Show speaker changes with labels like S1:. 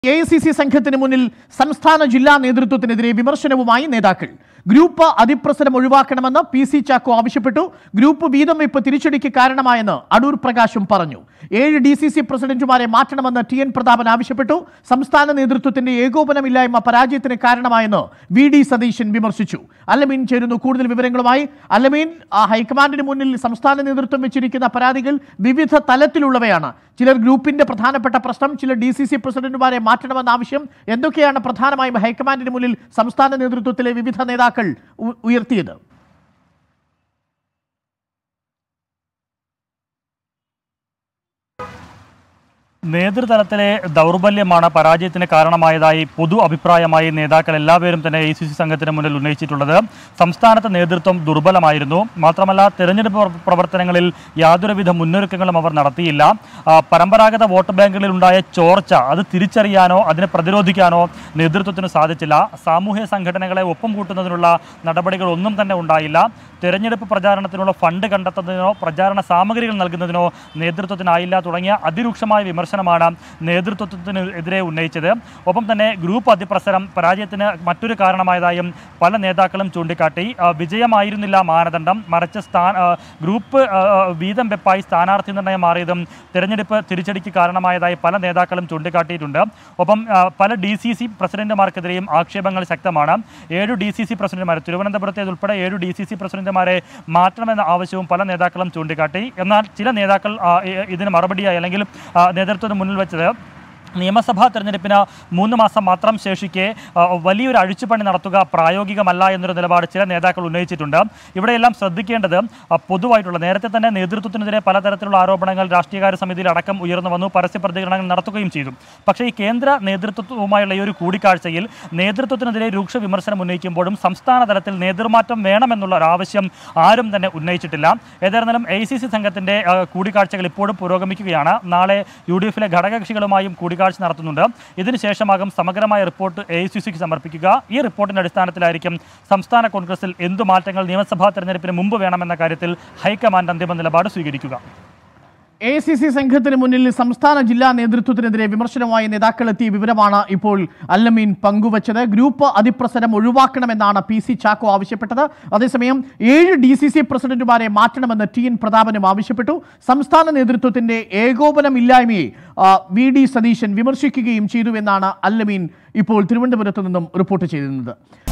S1: A I C C സംഘത്തിന് മുന്നിൽ സംസ്ഥാന ജില്ലാ നേതൃത്വത്തിനെതിരെ വിമർശനവുമായി നേതാക്കൾ ഗ്രൂപ്പ് അതിപ്രസരം ഒഴിവാക്കണമെന്ന് പി സി ചാക്കോ ആവശ്യപ്പെട്ടു ഗ്രൂപ്പ് വീതം വെപ്പ് തിരിച്ചടിക്ക് കാരണമായെന്ന് അടൂർ പ്രകാശും പറഞ്ഞു ഏഴ് ഡി സി സി പ്രസിഡന്റുമാരെ മാറ്റണമെന്ന് ടി എൻ പ്രതാപൻ ആവശ്യപ്പെട്ടു സംസ്ഥാന നേതൃത്വത്തിന്റെ ഏകോപനമില്ലായ്മ പരാജയത്തിന് കാരണമായെന്ന് വി ഡി സതീശൻ വിമർശിച്ചു അല്ലമീൻ ചേരുന്നു കൂടുതൽ വിവരങ്ങളുമായി അല്ലമീൻ ആ, ഹൈക്കമാൻഡിന് മുന്നിൽ സംസ്ഥാന നേതൃത്വം വെച്ചിരിക്കുന്ന പരാതികൾ വിവിധ തലത്തിലുള്ളവയാണ് ചിലർ ഗ്രൂപ്പിന്റെ പ്രധാനപ്പെട്ട പ്രശ്നം ചില ഡി സി സി പ്രസിഡന്റുമാരെ മാറ്റണമെന്ന ആവശ്യം എന്തൊക്കെയാണ് പ്രധാനമായും ഹൈക്കമാൻഡിന് മുന്നിൽ സംസ്ഥാന നേതൃത്വത്തിലെ വിവിധ നേതാക്കൾ ഉ- ഉയർത്തിയത്
S2: നേതൃതലത്തിലെ ദൗർബല്യമാണ് പരാജയത്തിന് കാരണമായതായി പൊതു അഭിപ്രായമായി നേതാക്കൾ എല്ലാവരും തന്നെ എ സി സി സംഘത്തിന് മുന്നിൽ ഉന്നയിച്ചിട്ടുള്ളത് സംസ്ഥാനത്തെ നേതൃത്വം ദുർബലമായിരുന്നു മാത്രമല്ല തെരഞ്ഞെടുപ്പ് പ്ര- പ്രവർത്തനങ്ങളിൽ യാതൊരുവിധ മുന്നൊരുക്കങ്ങളും അവർ നടത്തിയില്ല ആ, പരമ്പരാഗത വോട്ട് ബാങ്കുകളിൽ ഉണ്ടായ ചോർച്ച അത് തിരിച്ചറിയാനോ അതിനെ പ്രതിരോധിക്കാനോ നേതൃത്വത്തിന് സാധിച്ചില്ല സാമൂഹ്യ സംഘടനകളെ ഒപ്പം കൂട്ടുന്നതിനുള്ള നടപടികൾ ഒന്നും തന്നെ ഉണ്ടായില്ല തെരഞ്ഞെടുപ്പ് പ്രചാരണത്തിനുള്ള ഫണ്ട് കണ്ടെത്തുന്നതിനോ പ്രചാരണ സാമഗ്രികൾ നൽകുന്നതിനോ നേതൃത്വത്തിനായില്ല തുടങ്ങിയ അതിരൂക്ഷമായ വിമർശനമാണ് നേതൃത്വത്തിന് എതിരെ ഉന്നയിച്ചത് ഒപ്പം തന്നെ ഗ്രൂപ്പ് അതിപ്രസരം പരാജയത്തിന് മറ്റൊരു കാരണമായതായും പല നേതാക്കളും ചൂണ്ടിക്കാട്ടി ആ, വിജയമായിരുന്നില്ല മാനദണ്ഡം മറിച്ച് സ്ഥാന ആ, ഗ്രൂപ്പ് ആ, ആ, വീതം വെപ്പായി സ്ഥാനാർത്ഥി നിർണയം മാറിയതും തെരഞ്ഞെടുപ്പ് തിരിച്ചടിക്ക് കാരണമായതായി പല നേതാക്കളും ചൂണ്ടിക്കാട്ടിയിട്ടുണ്ട് ഒപ്പം ആ, പല ഡി സി സി പ്രസിഡന്റുമാർക്കെതിരെയും ആക്ഷേപങ്ങൾ ശക്തമാണ് ഏഴു ഡി സി സി പ്രസിഡന്റുമാർ തിരുവനന്തപുരത്തേതുൾപ്പെടെ ഏഴു ഡി സി സി പ്രസിഡന്റുമാരെ മാറ്റണമെന്ന ആവശ്യവും പല നേതാക്കളും ചൂണ്ടിക്കാട്ടി എന്നാൽ ചില നേതാക്കൾ ആ, ഇ- ഇതിന് മറുപടിയായി അല്ലെങ്കിൽ ആ, നേതൃത്വത്തിന് മുന്നിൽ വെച്ചത് നിയമസഭാ തെരഞ്ഞെടുപ്പിന് മൂന്ന് മാസം മാത്രം ശേഷിക്കെ ആ, വലിയൊരു അഴിച്ചുപണി നടത്തുക പ്രായോഗികമല്ല എന്നൊരു നിലപാട് ചില നേതാക്കൾ ഉന്നയിച്ചിട്ടുണ്ട് ഇവിടെയെല്ലാം ശ്രദ്ധിക്കേണ്ടത് ആ, പൊതുവായിട്ടുള്ള നേരത്തെ തന്നെ നേതൃത്വത്തിനെതിരെ പലതരത്തിലുള്ള ആരോപണങ്ങൾ രാഷ്ട്രീയകാര്യ സമിതിയിൽ അടക്കം ഉയർന്നു വന്നു പരസ്യ പ്രതികരണങ്ങൾ നടത്തുകയും ചെയ്തു പക്ഷേ ഈ കേന്ദ്ര നേതൃത്വവുമായുള്ള ഈ ഒരു കൂടിക്കാഴ്ചയിൽ നേതൃത്വത്തിനെതിരെ രൂക്ഷ വിമർശനം ഉന്നയിക്കുമ്പോഴും സംസ്ഥാന തലത്തിൽ നേതൃമാറ്റം വേണമെന്നുള്ള ഒരു ആവശ്യം ആരും തന്നെ ഉന്നയിച്ചിട്ടില്ല ഏതായിരുന്നാലും എ സി സി സംഘത്തിന്റെ ആ, കൂടിക്കാഴ്ചകൾ ഇപ്പോഴും പുരോഗമിക്കുകയാണ് നാളെ യു ഡി എഫിലെ ഘടകകക്ഷികളുമായും കൂടിക്കാഴ്ച നടത്തുന്നുണ്ട് ഇതിനുശേഷമാകും സമഗ്രമായ റിപ്പോർട്ട് എ സി സിക്ക് സമർപ്പിക്കുക ഈ റിപ്പോർട്ടിന്റെ അടിസ്ഥാനത്തിലായിരിക്കും സംസ്ഥാന കോൺഗ്രസിൽ എന്തു മാറ്റങ്ങൾ നിയമസഭാ തെരഞ്ഞെടുപ്പിന് മുമ്പ് വേണമെന്ന കാര്യത്തിൽ ഹൈക്കമാൻഡ് അന്തിമ നിലപാട് സ്വീകരിക്കുക
S1: എ സി സി സംഘത്തിന് മുന്നിൽ സംസ്ഥാന ജില്ലാ നേതൃത്വത്തിനെതിരെ വിമർശനവുമായി നേതാക്കൾ എത്തിയ വിവരമാണ് ഇപ്പോൾ അല്ലമീൻ പങ്കുവച്ചത് ഗ്രൂപ്പ് അതിപ്രസരം ഒഴിവാക്കണമെന്നാണ് പി സി ചാക്കോ ആവശ്യപ്പെട്ടത് അതേസമയം ഏഴ് ഡി സി സി പ്രസിഡന്റുമാരെ മാറ്റണമെന്ന് ടി എൻ പ്രതാപനും ആവശ്യപ്പെട്ടു സംസ്ഥാന നേതൃത്വത്തിന്റെ ഏകോപനമില്ലായ്മയെ ആ, വി ഡി സതീശൻ വിമർശിക്കുകയും ചെയ്തുവെന്നാണ് അല്ലമീൻ ഇപ്പോൾ തിരുവനന്തപുരത്ത് നിന്നും റിപ്പോർട്ട് ചെയ്തിരുന്നത്